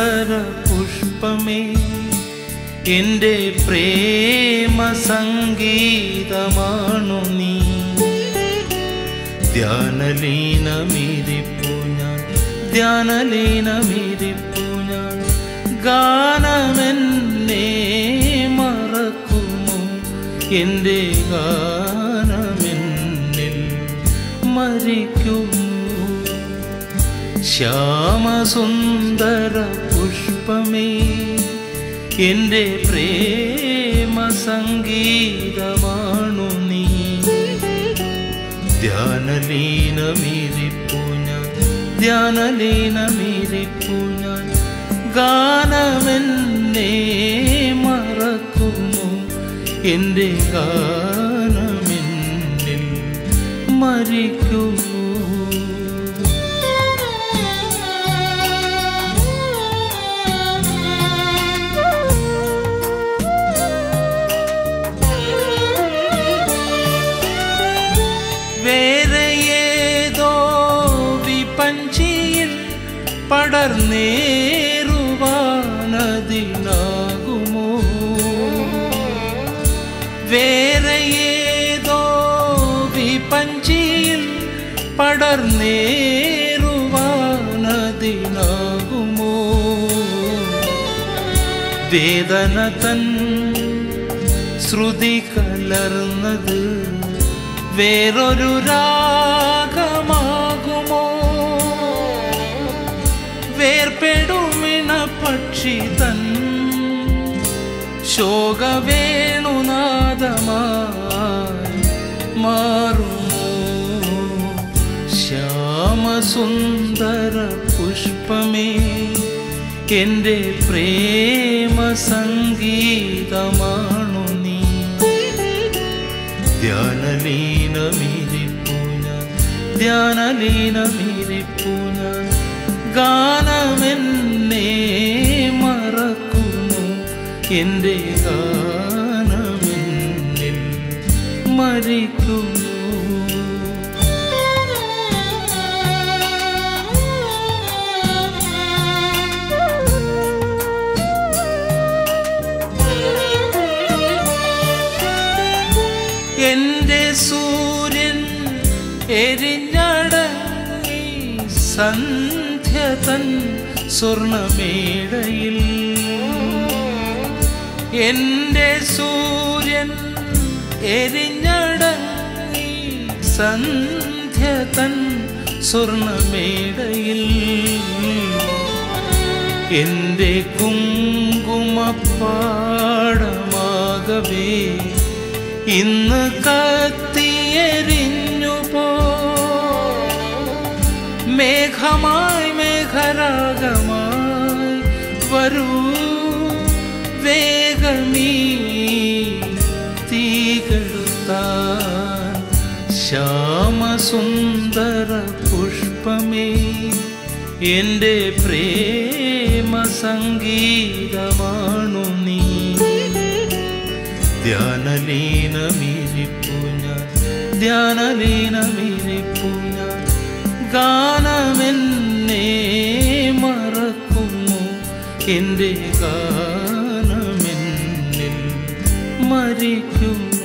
സുന്ദര പുഷ്പമേ എൻ്റെ പ്രേമ സംഗീതമാണു നീ ധ്യാനലീനമിരിപ്പു ഞാൻ ധ്യാനലീനമിരിപ്പു ഞാൻ ഗാനമെന്നെ മറക്കുമോ എൻ്റെ ഗാനമെന്നിൽ മരിക്കുമോ ശ്യാമസുന്ദര പുഷ്പമേ എൻ്റെ പ്രേമ സംഗീതമാണു നീ ധ്യാനലീനമിരിപ്പു ഞാൻ ധ്യാനലീനമിരിപ്പു ഞാൻ ഗാനമെന്നെ മറക്കുമോ എൻ്റെ ഗാനമെന്നിൽ മരിക്കുമോ വേറെ ഏതോ വിപഞ്ചിയിൽ പടർന്നേറുവാനതിനാകുമോ വേറെ ഏതോ വിപഞ്ചിയിൽ പടർന്നേറുവാനതിനാകുമോ വേദന തൻ ശ്രുതി കലർന്നത് വേറൊരു രാഗമാകുമോ വേർപെടുമിണ പക്ഷി തൻ ശോകവേണുനാദമായി മാറുമോ ശ്യാമസുന്ദര പുഷ്പമേ എൻ്റെ പ്രേമ സംഗീതമാണു നീ ധ്യാനലീനമിരിപ്പു ഞാൻ ധ്യാനലീനമിരിപ്പു ഞാൻ ഗാനമെന്നെ മറക്കുമോ എൻ്റെ ഗാനമെന്നിൽ മരിക്കുമോ എന്റെ സൂര്യൻ എരിഞ്ഞടങ്ങി സന്ധ്യ തൻ സ്വർണമേടയിൽ എന്റെ സൂര്യൻ എരിഞ്ഞടങ്ങി സന്ധ്യ തൻ സ്വർണമേടയിൽ എന്റെ കുങ്കുമപ്പാടമാകവേ ഇന്ന് കത്തിയെരിഞ്ഞു പോ മേഘമായി മേഘരാഗമായി വരൂ വേഗമീ തീകെടുത്താൻ ശ്യാമസുന്ദര പുഷ്പമേ എൻ്റെ പ്രേമ സംഗീതമാണു നീ ധ്യാനലീനമിരിപ്പു ഞാൻ ധ്യാനലീനമിരിപ്പു ഞാൻ ഗാനമെന്നെ മറക്കുമോ എൻ്റെ ഗാനമെന്നിൽ മരിക്കുമോ